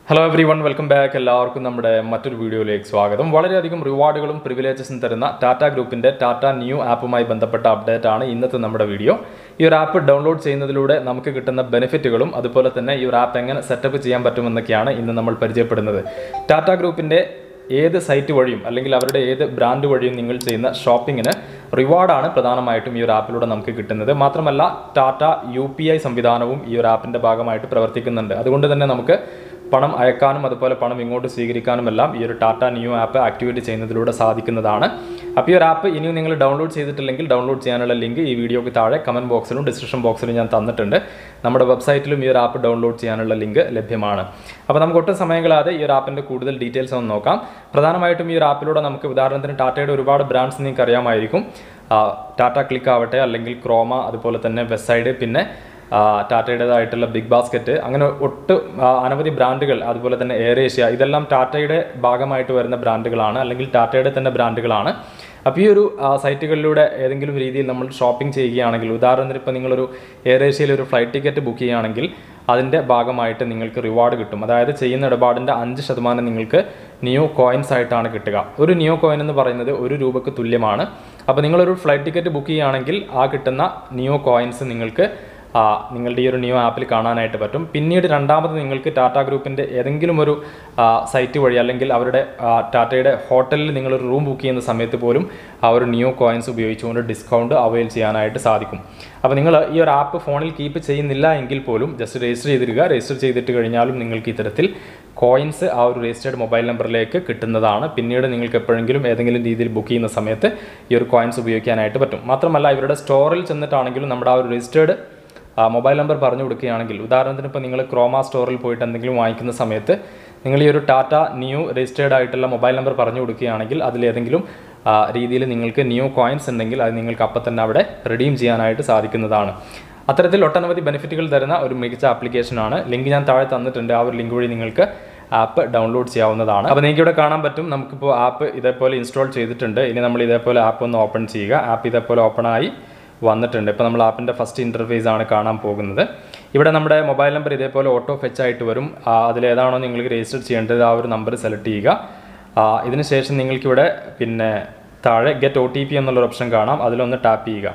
hello everyone welcome back എല്ലാവർക്കും നമ്മുടെ മറ്റൊരു വീഡിയോയിലേക്ക് സ്വാഗതം വളരെയധികം റിവാർഡുകളും പ്രിവിലേജസും തരുന്ന ടാറ്റ ഗ്രൂപ്പിന്റെ ടാറ്റ ന്യൂ ആപ്പുമായി ബന്ധപ്പെട്ട അപ്ഡേറ്റ് ആണ് ഇന്നത്തെ നമ്മുടെ വീഡിയോ ഈ ഒരു ആപ്പ് ഡൗൺലോഡ് ചെയ്യുന്നതിലൂടെ നമുക്ക് കിട്ടുന്ന ബെനിഫിറ്റുകളും അതുപോലെ തന്നെ ഈ ഒരു ആപ്പ് എങ്ങനെ സെറ്റപ്പ് ചെയ്യാൻ പറ്റുമെന്നൊക്കെയാണ് ഇന്ന് നമ്മൾ പരിചയപ്പെടുന്നത് ടാറ്റ ഗ്രൂപ്പിന്റെ ഏത് സൈറ്റ് വഴിയും അല്ലെങ്കിൽ അവരുടെ ഏത് ബ്രാൻഡ് വഴിയും നിങ്ങൾ ചെയ്യുന്ന ഷോപ്പിങ്ങിന് റിവാർഡാണ് പ്രധാനമായിട്ടും ഈ ഒരു ആപ്പിലൂടെ നമുക്ക് കിട്ടുന്നത് മാത്രമല്ല ടാറ്റ യു പി ഐ സംവിധാനവും ഈ ഒരു ആപ്പിന്റെ ഭാഗമായിട്ട് പ്രവർത്തിക്കുന്നുണ്ട് അതുകൊണ്ട് തന്നെ നമുക്ക് പണം അയക്കാനും അതുപോലെ പണം ഇങ്ങോട്ട് സ്വീകരിക്കാനും എല്ലാം ഈ ഒരു ടാറ്റ ന്യൂ ആപ്പ് ആക്ടിവേറ്റ് ചെയ്യുന്നതിലൂടെ സാധിക്കുന്നതാണ് അപ്പോൾ ഈ ഒരു ആപ്പ് ഇനിയും നിങ്ങൾ ഡൗൺലോഡ് ചെയ്തിട്ടില്ലെങ്കിൽ ഡൗൺലോഡ് ചെയ്യാനുള്ള ലിങ്ക് ഈ വീഡിയോക്ക് താഴെ കമന്റ് ബോക്സിലും ഡിസ്ക്രിപ്ഷൻ ബോക്സിലും ഞാൻ തന്നിട്ടുണ്ട് നമ്മുടെ വെബ്സൈറ്റിലും ഈ ഒരു ആപ്പ് ഡൗൺലോഡ് ചെയ്യാനുള്ള ലിങ്ക് ലഭ്യമാണ് അപ്പോൾ നമുക്ക് ഒട്ടും സമയം കളയാതെ ഈ ഒരു ആപ്പിന്റെ കൂടുതൽ ഡീറ്റെയിൽസ് ഒന്ന് നോക്കാം പ്രധാനമായിട്ടും ഈ ഒരു ആപ്പിലൂടെ നമുക്ക് ഉദാഹരണത്തിന് ടാറ്റയുടെ ഒരുപാട് ബ്രാൻഡ്സ് നിങ്ങൾക്ക് അറിയാമായിരിക്കും ആ, ടാറ്റ ക്ലിക്ക് ആവട്ടെ അല്ലെങ്കിൽ ക്രോമ അതുപോലെ തന്നെ വെബ്സൈഡ് പിന്നെ ആ, ടാറ്റയുടേതായിട്ടുള്ള ബിഗ് ബാസ്ക്കറ്റ് അങ്ങനെ ഒട്ട് ആ, അനവധി ബ്രാൻഡുകൾ അതുപോലെ തന്നെ എയർ ഏഷ്യ ഇതെല്ലാം ടാറ്റയുടെ ഭാഗമായിട്ട് വരുന്ന ബ്രാൻഡുകളാണ് അല്ലെങ്കിൽ ടാറ്റയുടെ തന്നെ ബ്രാൻഡുകളാണ് അപ്പോൾ ഈ ഒരു ആ, സൈറ്റുകളിലൂടെ ഏതെങ്കിലും രീതിയിൽ നമ്മൾ ഷോപ്പിംഗ് ചെയ്യുകയാണെങ്കിൽ ഉദാഹരണത്തിന് ഇപ്പോൾ നിങ്ങളൊരു എയർ ഏഷ്യയിൽ ഒരു ഫ്ലൈറ്റ് ടിക്കറ്റ് ബുക്ക് ചെയ്യുകയാണെങ്കിൽ അതിൻ്റെ ഭാഗമായിട്ട് നിങ്ങൾക്ക് റിവാർഡ് കിട്ടും അതായത് ചെയ്യുന്ന ഇടപാടിൻ്റെ അഞ്ച് ശതമാനം നിങ്ങൾക്ക് നിയോ കോയിൻസ് ആയിട്ടാണ് കിട്ടുക ഒരു നിയോ കോയിൻ എന്ന് പറയുന്നത് ഒരു രൂപക്ക് തുല്യമാണ് അപ്പോൾ നിങ്ങളൊരു ഫ്ലൈറ്റ് ടിക്കറ്റ് ബുക്ക് ചെയ്യുകയാണെങ്കിൽ ആ കിട്ടുന്ന നിയോ കോയിൻസ് നിങ്ങൾക്ക് ആ, നിങ്ങളുടെ ഈ ഒരു ന്യൂ ആപ്പിൽ കാണാനായിട്ട് പറ്റും പിന്നീട് രണ്ടാമത് നിങ്ങൾക്ക് ടാറ്റ ഗ്രൂപ്പിൻ്റെ ഏതെങ്കിലും ഒരു ആ, സൈറ്റ് വഴി അല്ലെങ്കിൽ അവരുടെ ആ, ടാറ്റയുടെ ഹോട്ടലിൽ നിങ്ങളൊരു റൂം ബുക്ക് ചെയ്യുന്ന സമയത്ത് പോലും ആ ഒരു ന്യൂ കോയിൻസ് ഉപയോഗിച്ചുകൊണ്ട് ഡിസ്കൗണ്ട് അവൈൽ ചെയ്യാനായിട്ട് സാധിക്കും അപ്പോൾ നിങ്ങൾ ഈ ഒരു ആപ്പ് ഫോണിൽ കീപ്പ് ചെയ്യുന്നില്ല എങ്കിൽ പോലും ജസ്റ്റ് രജിസ്റ്റർ ചെയ്തിരിക്കുക രജിസ്റ്റർ ചെയ്തിട്ട് കഴിഞ്ഞാലും നിങ്ങൾക്ക് ഇത്തരത്തിൽ കോയിൻസ് ആ ഒരു രജിസ്റ്റേർഡ് മൊബൈൽ നമ്പറിലേക്ക് കിട്ടുന്നതാണ് പിന്നീട് നിങ്ങൾക്ക് എപ്പോഴെങ്കിലും ഏതെങ്കിലും രീതിയിൽ ബുക്ക് ചെയ്യുന്ന സമയത്ത് ഈ ഒരു കോയിൻസ് ഉപയോഗിക്കാനായിട്ട് പറ്റും മാത്രമല്ല ഇവരുടെ സ്റ്റോറിൽ ചെന്നിട്ടാണെങ്കിലും നമ്മുടെ ആ ഒരു രജിസ്റ്റേർഡ് മൊബൈൽ നമ്പർ പറഞ്ഞു കൊടുക്കുകയാണെങ്കിൽ ഉദാഹരണത്തിന് ഇപ്പോൾ നിങ്ങൾ ക്രോമ സ്റ്റോറിൽ പോയിട്ട് എന്തെങ്കിലും വാങ്ങിക്കുന്ന സമയത്ത് നിങ്ങൾ ഈ ഒരു ടാറ്റ ന്യൂ രജിസ്റ്റേർഡ് ആയിട്ടുള്ള മൊബൈൽ നമ്പർ പറഞ്ഞു കൊടുക്കുകയാണെങ്കിൽ അതിലേതെങ്കിലും രീതിയിൽ നിങ്ങൾക്ക് ന്യൂ കോയിൻസ് ഉണ്ടെങ്കിൽ അത് നിങ്ങൾക്ക് അപ്പം തന്നെ അവിടെ റിഡീം ചെയ്യാനായിട്ട് സാധിക്കുന്നതാണ് അത്തരത്തിൽ ഒട്ടനവധി ബെനിഫിറ്റുകൾ തരുന്ന ഒരു മികച്ച ആപ്ലിക്കേഷനാണ് ലിങ്ക് ഞാൻ താഴെ തന്നിട്ടുണ്ട് ആ ഒരു ലിങ്ക് വഴി നിങ്ങൾക്ക് ആപ്പ് ഡൗൺലോഡ് ചെയ്യാവുന്നതാണ് അപ്പോൾ നിങ്ങൾക്ക് ഇവിടെ കാണാൻ പറ്റും നമുക്കിപ്പോൾ ആപ്പ് ഇതേപോലെ ഇൻസ്റ്റാൾ ചെയ്തിട്ടുണ്ട് ഇനി നമ്മൾ ഇതേപോലെ ആപ്പ് ഒന്ന് ഓപ്പൺ ചെയ്യുക ആപ്പ് ഇതേപോലെ ഓപ്പൺ ആയി വന്നിട്ടുണ്ട് ഇപ്പോൾ നമ്മൾ ആപ്പിൻ്റെ ഫസ്റ്റ് ഇൻ്റർഫേസ് ആണ് കാണാൻ പോകുന്നത് ഇവിടെ നമ്മുടെ മൊബൈൽ നമ്പർ ഇതേപോലെ ഓട്ടോ ഫെച്ച് ആയിട്ട് വരും ആ, അതിലേതാണോ നിങ്ങൾക്ക് രജിസ്റ്റർ ചെയ്യേണ്ടത് ആ ഒരു നമ്പർ സെലക്ട് ചെയ്യുക ആ, ഇതിന് ശേഷം നിങ്ങൾക്കിവിടെ പിന്നെ താഴെ ഗെറ്റ് ഒ ടി പി എന്നുള്ളൊരു ഓപ്ഷൻ കാണാം അതിലൊന്ന് ടാപ്പ് ചെയ്യുക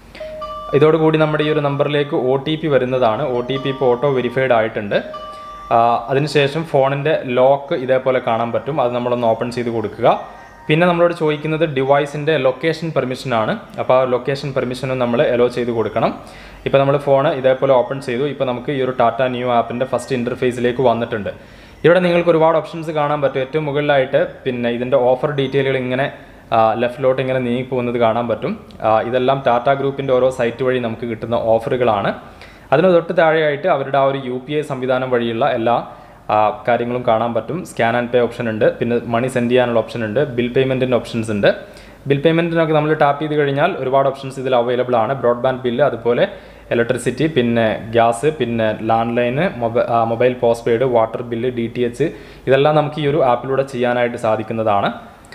ഇതോടുകൂടി നമ്മുടെ ഈ ഒരു നമ്പറിലേക്ക് ഒ ടി പി വരുന്നതാണ് ഒ ടി പി ഇപ്പോൾ ഓട്ടോ വെരിഫൈഡ് ആയിട്ടുണ്ട് ആ, അതിനുശേഷം ഫോണിൻ്റെ ലോക്ക് ഇതേപോലെ കാണാൻ പറ്റും അത് നമ്മളൊന്ന് ഓപ്പൺ ചെയ്ത് കൊടുക്കുക പിന്നെ നമ്മളോട് ചോദിക്കുന്നത് ഡിവൈസിൻ്റെ ലൊക്കേഷൻ പെർമിഷൻ ആണ് അപ്പോൾ ആ ലൊക്കേഷൻ പെർമിഷനും നമ്മൾ എലോ ചെയ്ത് കൊടുക്കണം ഇപ്പോൾ നമ്മൾ ഫോൺ ഇതേപോലെ ഓപ്പൺ ചെയ്തു ഇപ്പോൾ നമുക്ക് ഈ ഒരു ടാറ്റ ന്യൂ ആപ്പിൻ്റെ ഫസ്റ്റ് ഇൻ്റർഫേസിലേക്ക് വന്നിട്ടുണ്ട് ഇവിടെ നിങ്ങൾക്ക് ഒരുപാട് ഓപ്ഷൻസ് കാണാൻ പറ്റും ഏറ്റവും മുകളിലായിട്ട് പിന്നെ ഇതിൻ്റെ ഓഫർ ഡീറ്റെയിലുകൾ ഇങ്ങനെ ലെഫ്റ്റിലോട്ട് ഇങ്ങനെ നീങ്ങി പോകുന്നത് കാണാൻ പറ്റും ആ, ഇതെല്ലാം ടാറ്റ ഗ്രൂപ്പിൻ്റെ ഓരോ സൈറ്റ് വഴി നമുക്ക് കിട്ടുന്ന ഓഫറുകളാണ് അതിന് തൊട്ട് താഴെയായിട്ട് അവരുടെ ആ ഒരു യു പി ഐ സംവിധാനം വഴിയുള്ള എല്ലാ ആ, കാര്യങ്ങളും കാണാൻ പറ്റും സ്കാൻ ആൻഡ് പേ ഓപ്ഷൻ ഉണ്ട് പിന്നെ മണി സെൻഡ് ചെയ്യാനുള്ള ഓപ്ഷൻ ഉണ്ട് ബിൽ പേയ്മെൻറ്റിൻ്റെ ഓപ്ഷൻസ് ഉണ്ട് ബിൽ പേയ്മെൻറ്റിനൊക്കെ നമ്മൾ ടാപ്പ് ചെയ്ത് കഴിഞ്ഞാൽ ഒരുപാട് ഓപ്ഷൻസ് ഇതിൽ അവൈലബിൾ ആണ് ബ്രോഡ്ബാൻഡ് ബില്ല് അതുപോലെ ഇലക്ട്രിസിറ്റി പിന്നെ ഗ്യാസ് പിന്നെ landline mobile postpaid water bill D T H ഇതെല്ലാം നമുക്ക് ഈ ഒരു ആപ്പിലൂടെ ചെയ്യാനായിട്ട് സാധിക്കുന്നതാണ്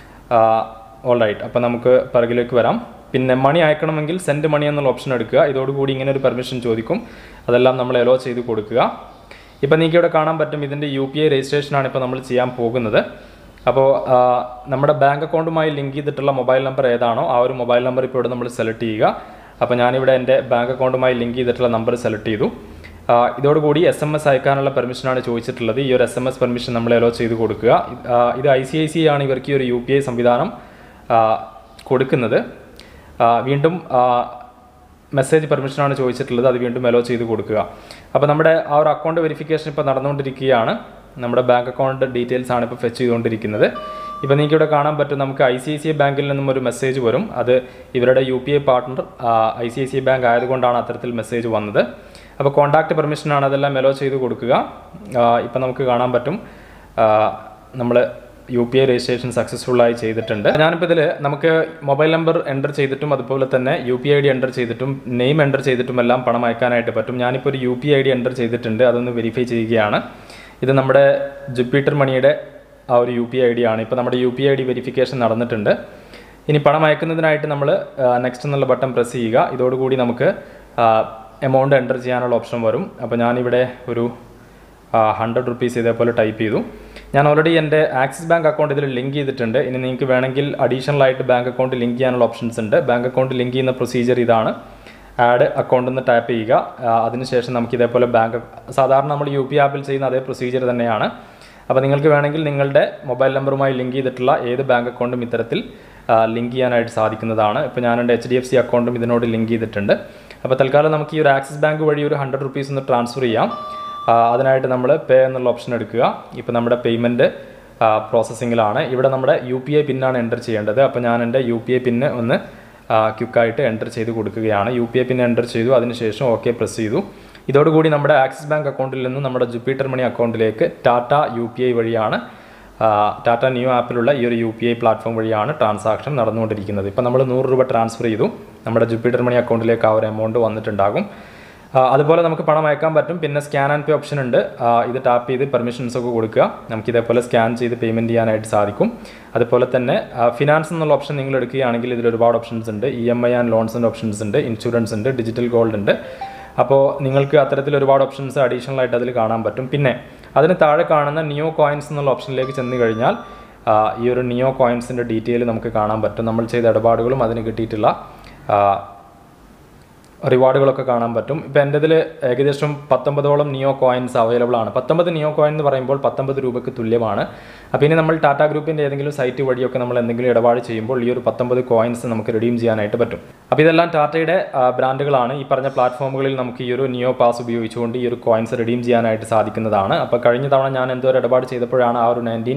ഓൾ റൈറ്റ് അപ്പോൾ നമുക്ക് പിറകിലേക്ക് വരാം പിന്നെ മണി അയക്കണമെങ്കിൽ സെൻഡ് മണി എന്നുള്ള ഓപ്ഷൻ എടുക്കുക ഇതോടുകൂടി ഇങ്ങനെ ഒരു പെർമിഷൻ ചോദിക്കും അതെല്ലാം നമ്മൾ എലോ ചെയ്ത് കൊടുക്കുക ഇപ്പം നിങ്ങൾക്ക് ഇവിടെ കാണാൻ പറ്റും ഇതിൻ്റെ യു പി ഐ രജിസ്ട്രേഷനാണ് ഇപ്പോൾ നമ്മൾ ചെയ്യാൻ പോകുന്നത് അപ്പോൾ ആ, നമ്മുടെ ബാങ്ക് അക്കൗണ്ടുമായി ലിങ്ക് ചെയ്തിട്ടുള്ള മൊബൈൽ നമ്പർ ഏതാണോ ആ ഒരു മൊബൈൽ നമ്പർ ഇപ്പോൾ ഇവിടെ നമ്മൾ സെലക്ട് ചെയ്യുക അപ്പോൾ ഞാനിവിടെ എൻ്റെ ബാങ്ക് അക്കൗണ്ടുമായി ലിങ്ക് ചെയ്തിട്ടുള്ള നമ്പർ സെലക്ട് ചെയ്തു ആ, ഇതോടുകൂടി എസ് എം എസ് അയക്കാനുള്ള പെർമിഷനാണ് ചോദിച്ചിട്ടുള്ളത് ഈ ഒരു എസ് എം എസ് പെർമിഷൻ നമ്മൾ എലോ ചെയ്ത് കൊടുക്കുക ആ, ഇത് ഐ സി ഐ സി ആണ് ഇവർക്ക് ഈ ഒരു യു പി ഐ സംവിധാനം ആ, കൊടുക്കുന്നത് ആ, വീണ്ടും മെസ്സേജ് പെർമിഷനാണ് ചോദിച്ചിട്ടുള്ളത് അത് വീണ്ടും എലോ ചെയ്ത് കൊടുക്കുക അപ്പോൾ നമ്മുടെ ആ ഒരു അക്കൗണ്ട് വെരിഫിക്കേഷൻ ഇപ്പോൾ നടന്നുകൊണ്ടിരിക്കുകയാണ് നമ്മുടെ ബാങ്ക് അക്കൗണ്ട് ഡീറ്റെയിൽസ് ആണ് ഇപ്പോൾ ഫെച്ച് ചെയ്തുകൊണ്ടിരിക്കുന്നത് ഇപ്പോൾ നിങ്ങൾക്ക് ഇവിടെ കാണാൻ പറ്റും നമുക്ക് I C I C I ബാങ്കിൽ നിന്നും ഒരു മെസ്സേജ് വരും അത് ഇവരുടെ U P I partner I C I C I bank ആയതുകൊണ്ടാണ് അത്തരത്തിൽ മെസ്സേജ് വന്നത് അപ്പോൾ കോൺടാക്ട് പെർമിഷനാണ് അതെല്ലാം എലോ ചെയ്ത് കൊടുക്കുക ഇപ്പം നമുക്ക് കാണാൻ പറ്റും നമ്മൾ U P I registration successful ആയി ചെയ്തിട്ടുണ്ട് ഞാനിപ്പോൾ ഇതിൽ നമുക്ക് മൊബൈൽ നമ്പർ എൻ്റർ ചെയ്തിട്ടും അതുപോലെ തന്നെ U P I D enter ചെയ്തിട്ടും നെയിം എൻ്റർ ചെയ്തിട്ടും എല്ലാം പണം അയക്കാനായിട്ട് പറ്റും ഞാനിപ്പോൾ ഒരു U P I D enter ചെയ്തിട്ടുണ്ട് അതൊന്ന് വെരിഫൈ ചെയ്യുകയാണ് ഇത് നമ്മുടെ ജുപ്പിറ്റർ മണിയുടെ ആ ഒരു യു പി ഐ ഡി ആണ് ഇപ്പോൾ നമ്മുടെ U P I D verification നടന്നിട്ടുണ്ട് ഇനി പണം അയക്കുന്നതിനായിട്ട് നമ്മൾ നെക്സ്റ്റ് എന്നുള്ള ബട്ടൺ പ്രസ് ചെയ്യുക ഇതോടുകൂടി നമുക്ക് എമൗണ്ട് എൻ്റർ ചെയ്യാനുള്ള ഓപ്ഷൻ വരും അപ്പോൾ ഞാനിവിടെ ഒരു ഹൺഡ്രഡ് റുപ്പീസ് ഇതേപോലെ ടൈപ്പ് ചെയ്തു ഞാൻ ഓൾറെഡി എൻ്റെ ആക്സിസ് ബാങ്ക് അക്കൗണ്ട് ഇതിൽ ലിങ്ക് ചെയ്തിട്ടുണ്ട് ഇനി നിങ്ങൾക്ക് വേണമെങ്കിൽ അഡീഷണൽ ആയിട്ട് ബാങ്ക് അക്കൗണ്ട് ലിങ്ക് ചെയ്യാനുള്ള ഓപ്ഷൻസ് ഉണ്ട് ബാങ്ക് അക്കൗണ്ട് ലിങ്ക് ചെയ്യുന്ന പ്രൊസീജിയർ ഇതാണ് ആഡ് അക്കൗണ്ട് എന്ന് ടാപ്പ് ചെയ്യുക ആ, അതിനുശേഷം നമുക്ക് ഇതേപോലെ ബാങ്ക് സാധാരണ നമ്മൾ യു പി ആപ്പിൽ ചെയ്യുന്ന അതേ പ്രൊസീജിയർ തന്നെയാണ് അപ്പോൾ നിങ്ങൾക്ക് വേണമെങ്കിൽ നിങ്ങളുടെ മൊബൈൽ നമ്പറുമായി ലിങ്ക് ചെയ്തിട്ടുള്ള ഏത് ബാങ്ക് അക്കൗണ്ടും ഇത്തരത്തിൽ ലിങ്ക് ചെയ്യാനായിട്ട് സാധിക്കുന്നതാണ് ഇപ്പോൾ ഞാൻ എൻ്റെ എച്ച് ഡി എഫ് സി അക്കൗണ്ടും ഇതിനോട് ലിങ്ക് ചെയ്തിട്ടുണ്ട് അപ്പോൾ തൽക്കാലം നമുക്ക് ഈ ഒരു ആക്സിസ് ബാങ്ക് വഴി ഒരു ഹൺഡ്രഡ് റുപ്പീസ് ഒന്ന് ട്രാൻസ്ഫർ ചെയ്യാം ആ, അതിനായിട്ട് നമ്മൾ പേ എന്നുള്ള ഓപ്ഷൻ എടുക്കുക ഇപ്പോൾ നമ്മുടെ പേയ്മെൻറ്റ് പ്രോസസ്സിങ്ങിലാണ് ഇവിടെ നമ്മുടെ യു പി ഐ പിന്നാണ് എൻ്റർ ചെയ്യേണ്ടത് അപ്പോൾ ഞാൻ എൻ്റെ യു പി ഐ പിന്ന് ഒന്ന് ക്വിക്കായിട്ട് എൻ്റർ ചെയ്ത് കൊടുക്കുകയാണ് U P I pin enter ചെയ്തു അതിനുശേഷം ഓക്കെ പ്രസ് ചെയ്തു ഇതോടുകൂടി നമ്മുടെ ആക്സിസ് ബാങ്ക് അക്കൗണ്ടിൽ നിന്ന് നമ്മുടെ ജുപ്പിറ്റർ മണി അക്കൗണ്ടിലേക്ക് ടാറ്റ യു പി ഐ വഴിയാണ് ആ, ടാറ്റ ന്യൂ ആപ്പിലുള്ള ഈ ഒരു യു പി ഐ പ്ലാറ്റ്ഫോം വഴിയാണ് ട്രാൻസാക്ഷൻ നടന്നുകൊണ്ടിരിക്കുന്നത് ഇപ്പോൾ നമ്മൾ നൂറ് രൂപ ട്രാൻസ്ഫർ ചെയ്തു നമ്മുടെ ജുപ്പിറ്റർ മണി അക്കൗണ്ടിലേക്ക് ആ ഒരു എമൗണ്ട് വന്നിട്ടുണ്ടാകും ആ, അതുപോലെ നമുക്ക് പണം അയക്കാൻ പറ്റും പിന്നെ സ്കാൻ ആൻഡ് പേ ഓപ്ഷൻ ഉണ്ട് ആ, ഇത് ടാപ്പ് ചെയ്ത് പെർമിഷൻസ് ഒക്കെ കൊടുക്കുക നമുക്ക് ഇതേപോലെ സ്കാൻ ചെയ്ത് പേയ്മെൻറ്റ് ചെയ്യാനായിട്ട് സാധിക്കും അതുപോലെ തന്നെ ഫിനാൻസ് എന്നുള്ള ഓപ്ഷൻ നിങ്ങൾ എടുക്കുകയാണെങ്കിൽ ഇതിൽ ഒരുപാട് ഓപ്ഷൻസ് ഉണ്ട് ഇ എം ഐ ആൻഡ് ലോൺസിൻ്റെ ഓപ്ഷൻസ് ഉണ്ട് ഇൻഷുറൻസ് ഉണ്ട് ഡിജിറ്റൽ ഗോൾഡ് ഉണ്ട് അപ്പോൾ നിങ്ങൾക്ക് അത്തരത്തിൽ ഒരുപാട് ഓപ്ഷൻസ് അഡീഷണൽ ആയിട്ട് അതിൽ കാണാൻ പറ്റും പിന്നെ അതിന് താഴെ കാണുന്ന നിയോ കോയിൻസ് എന്നുള്ള ഓപ്ഷനിലേക്ക് ചെന്ന് കഴിഞ്ഞാൽ ആ, ഈ ഒരു നിയോ കോയിൻസിൻ്റെ ഡീറ്റെയിൽ നമുക്ക് കാണാൻ പറ്റും നമ്മൾ ചെയ്ത ഇടപാടുകളും അതിന് കിട്ടിയിട്ടുള്ള ആ, റിവാർഡുകളൊക്കെ കാണാൻ പറ്റും ഇപ്പം എൻ്റെ ഇതിൽ ഏകദേശം പത്തൊമ്പതോളം നിയോ കോയിൻസ് അവൈലബിൾ ആണ് പത്തൊമ്പത് നിയോ കോയിൻ എന്ന് പറയുമ്പോൾ പത്തൊമ്പത് രൂപയ്ക്ക് തുല്യമാണ് അപ്പോൾ ഇനി നമ്മൾ ടാറ്റ ഗ്രൂപ്പിൻ്റെ ഏതെങ്കിലും സൈറ്റ് വഴിയൊക്കെ നമ്മൾ എന്തെങ്കിലും ഇടപാട് ചെയ്യുമ്പോൾ ഈ ഒരു പത്തൊമ്പത് കോയിൻസ് നമുക്ക് റിഡീം ചെയ്യാനായിട്ട് പറ്റും അപ്പോൾ ഇതെല്ലാം ടാറ്റയുടെ ആ, ബ്രാൻഡുകളാണ് ഈ പറഞ്ഞ പ്ലാറ്റ്ഫോമുകളിൽ നമുക്ക് ഈ ഒരു നിയോ പാസ് ഉപയോഗിച്ചുകൊണ്ട് ഈ ഒരു കോയിൻസ് റിഡീം ചെയ്യാനായിട്ട് സാധിക്കുന്നതാണ് അപ്പോൾ കഴിഞ്ഞ തവണ ഞാൻ എന്തോ ഒരു ഇടപാട് ചെയ്തപ്പോഴാണ് ആ ഒരു നയൻറ്റീൻ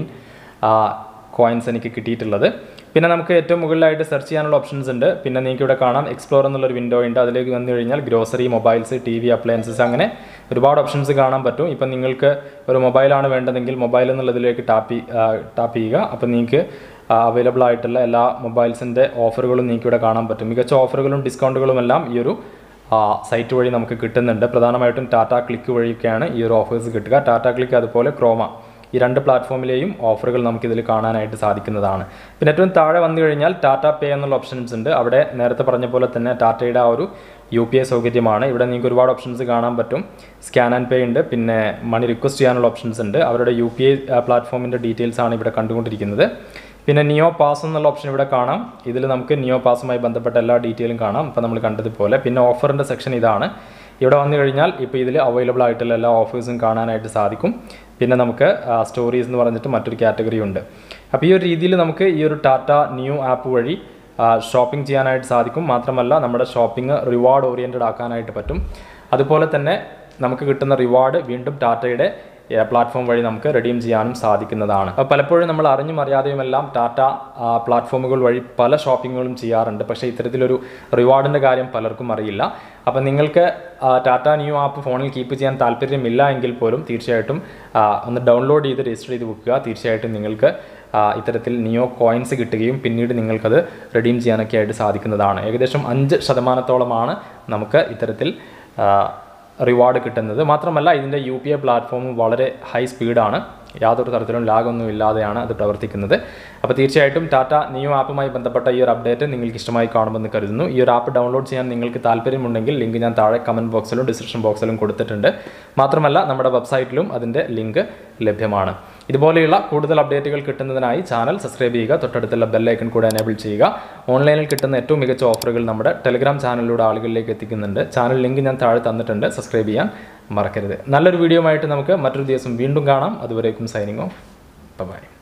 കോയിൻസ് എനിക്ക് കിട്ടിയിട്ടുള്ളത് പിന്നെ നമുക്ക് ഏറ്റവും മുകളിലായിട്ട് സെർച്ച് ചെയ്യാനുള്ള ഓപ്ഷൻസ് ഉണ്ട് പിന്നെ നിങ്ങൾക്ക് ഇവിടെ കാണാം എക്സ്പ്ലോർ എന്നുള്ളൊരു വിൻഡോ ഉണ്ട് അതിലേക്ക് വന്നു കഴിഞ്ഞാൽ grocery mobiles T V appliances അങ്ങനെ ഒരുപാട് ഓപ്ഷൻസ് കാണാൻ പറ്റും ഇപ്പം നിങ്ങൾക്ക് ഒരു മൊബൈലാണ് വേണ്ടതെങ്കിൽ മൊബൈൽ എന്നുള്ളതിലേക്ക് ടാപ്പ് ടാപ്പ് ചെയ്യുക അപ്പം നിങ്ങൾക്ക് അവൈലബിൾ ആയിട്ടുള്ള എല്ലാ മൊബൈൽസിൻ്റെ ഓഫറുകളും നിങ്ങൾക്ക് ഇവിടെ കാണാൻ പറ്റും മികച്ച ഓഫറുകളും ഡിസ്കൗണ്ടുകളും എല്ലാം ഈ ഒരു സൈറ്റ് വഴി നമുക്ക് കിട്ടുന്നുണ്ട് പ്രധാനമായിട്ടും ടാറ്റ ക്ലിക്ക് വഴിയൊക്കെയാണ് ഈ ഒരു ഓഫേഴ്സ് കിട്ടുക ടാറ്റ ക്ലിക്ക് അതുപോലെ ക്രോമ ഈ രണ്ട് പ്ലാറ്റ്ഫോമിലെയും ഓഫറുകൾ നമുക്കിതിൽ കാണാനായിട്ട് സാധിക്കുന്നതാണ് പിന്നെ ഏറ്റവും താഴെ വന്നു കഴിഞ്ഞാൽ ടാറ്റ പേ എന്നുള്ള ഓപ്ഷൻസ് ഉണ്ട് അവിടെ നേരത്തെ പറഞ്ഞ പോലെ തന്നെ ടാറ്റയുടെ ആ ഒരു യു പി ഐ സൗകര്യമാണ് ഇവിടെ നിങ്ങൾക്ക് ഒരുപാട് ഓപ്ഷൻസ് കാണാൻ പറ്റും സ്കാൻ ആൻഡ് പേ ഉണ്ട് പിന്നെ മണി റിക്വസ്റ്റ് ചെയ്യാനുള്ള ഓപ്ഷൻസ് ഉണ്ട് അവരുടെ യു പി ഐ പ്ലാറ്റ്ഫോമിൻ്റെ ഡീറ്റെയിൽസ് ആണ് ഇവിടെ കണ്ടുകൊണ്ടിരിക്കുന്നത് പിന്നെ നിയോ പാസ് എന്നുള്ള ഓപ്ഷൻ ഇവിടെ കാണാം ഇതിൽ നമുക്ക് നിയോ പാസുമായി ബന്ധപ്പെട്ട എല്ലാ ഡീറ്റെയിലും കാണാം ഇപ്പോൾ നമ്മൾ കണ്ടതുപോലെ പിന്നെ ഓഫറിൻ്റെ സെക്ഷൻ ഇതാണ് ഇവിടെ വന്നു കഴിഞ്ഞാൽ ഇപ്പോൾ ഇതിൽ അവൈലബിൾ ആയിട്ടുള്ള എല്ലാ ഓഫേഴ്സും കാണാനായിട്ട് സാധിക്കും പിന്നെ നമുക്ക് സ്റ്റോറീസ് എന്ന് പറഞ്ഞിട്ട് മറ്റൊരു കാറ്റഗറി ഉണ്ട് അപ്പോൾ ഈ ഒരു രീതിയിൽ നമുക്ക് ഈ ഒരു ടാറ്റ ന്യൂ ആപ്പ് വഴി ഷോപ്പിംഗ് ചെയ്യാനായിട്ട് സാധിക്കും മാത്രമല്ല നമ്മുടെ ഷോപ്പിംഗ് റിവാർഡ് ഓറിയൻറ്റഡ് ആക്കാനായിട്ട് പറ്റും അതുപോലെ തന്നെ നമുക്ക് കിട്ടുന്ന റിവാർഡ് വീണ്ടും ടാറ്റയുടെ പ്ലാറ്റ്ഫോം വഴി നമുക്ക് റെഡീം ചെയ്യാനും സാധിക്കുന്നതാണ് അപ്പോൾ പലപ്പോഴും നമ്മൾ അറിഞ്ഞും അറിയാതെയും എല്ലാം ടാറ്റ പ്ലാറ്റ്ഫോമുകൾ വഴി പല ഷോപ്പിങ്ങുകളും ചെയ്യാറുണ്ട് പക്ഷേ ഇത്തരത്തിലൊരു റിവാർഡിൻ്റെ കാര്യം പലർക്കും അറിയില്ല അപ്പോൾ നിങ്ങൾക്ക് ആ, ടാറ്റ ന്യൂ ആപ്പ് ഫോണിൽ കീപ്പ് ചെയ്യാൻ താല്പര്യമില്ല എങ്കിൽ പോലും തീർച്ചയായിട്ടും ആ, ഒന്ന് ഡൗൺലോഡ് ചെയ്ത് രജിസ്റ്റർ ചെയ്ത് വെക്കുക തീർച്ചയായിട്ടും നിങ്ങൾക്ക് ആ, ഇത്തരത്തിൽ നിയോ കോയിൻസ് കിട്ടുകയും പിന്നീട് നിങ്ങൾക്കത് റെഡീം ചെയ്യാനൊക്കെ ആയിട്ട് സാധിക്കുന്നതാണ് ഏകദേശം അഞ്ച് ശതമാനത്തോളമാണ് നമുക്ക് ഇത്തരത്തിൽ ആ, റിവാർഡ് കിട്ടുന്നത് മാത്രമല്ല ഇതിൻ്റെ യു പി ഐ പ്ലാറ്റ്ഫോം വളരെ ഹൈ സ്പീഡാണ് യാതൊരു തരത്തിലും ലാഗൊന്നും ഇല്ലാതെയാണ് അത് പ്രവർത്തിക്കുന്നത് അപ്പോൾ തീർച്ചയായിട്ടും ടാറ്റ നിയോ ആപ്പുമായി ബന്ധപ്പെട്ട ഈ ഒരു അപ്ഡേറ്റ് നിങ്ങൾക്ക് ഇഷ്ടമായി കാണുമെന്ന് കരുതുന്നു ഈ ഒരു ആപ്പ് ഡൗൺലോഡ് ചെയ്യാൻ നിങ്ങൾക്ക് താല്പര്യമുണ്ടെങ്കിൽ ലിങ്ക് ഞാൻ താഴെ കമൻറ്റ് ബോക്സിലും ഡിസ്ക്രിപ്ഷൻ ബോക്സിലും കൊടുത്തിട്ടുണ്ട് മാത്രമല്ല നമ്മുടെ വെബ്സൈറ്റിലും അതിൻ്റെ ലിങ്ക് ലഭ്യമാണ് ഇതുപോലെയുള്ള കൂടുതൽ അപ്ഡേറ്റുകൾ കിട്ടുന്നതിനായി ചാനൽ സബ്സ്ക്രൈബ് ചെയ്യുക തൊട്ടടുത്തുള്ള ബെല്ലൈക്കൺ കൂടെ എനേബിൾ ചെയ്യുക ഓൺലൈനിൽ കിട്ടുന്ന ഏറ്റവും മികച്ച ഓഫറുകൾ നമ്മുടെ ടെലിഗ്രാം ചാനലിലൂടെ ആളുകളിലേക്ക് എത്തിക്കുന്നുണ്ട് ചാനൽ ലിങ്ക് ഞാൻ താഴെ തന്നിട്ടുണ്ട് സബ്സ്ക്രൈബ് ചെയ്യാൻ മറക്കരുത് നല്ലൊരു വീഡിയോ ആയിട്ട് നമുക്ക് മറ്റൊരു ദിവസം വീണ്ടും കാണാം അതുവരേക്കും സൈനിങ് ഓഫ് ബൈ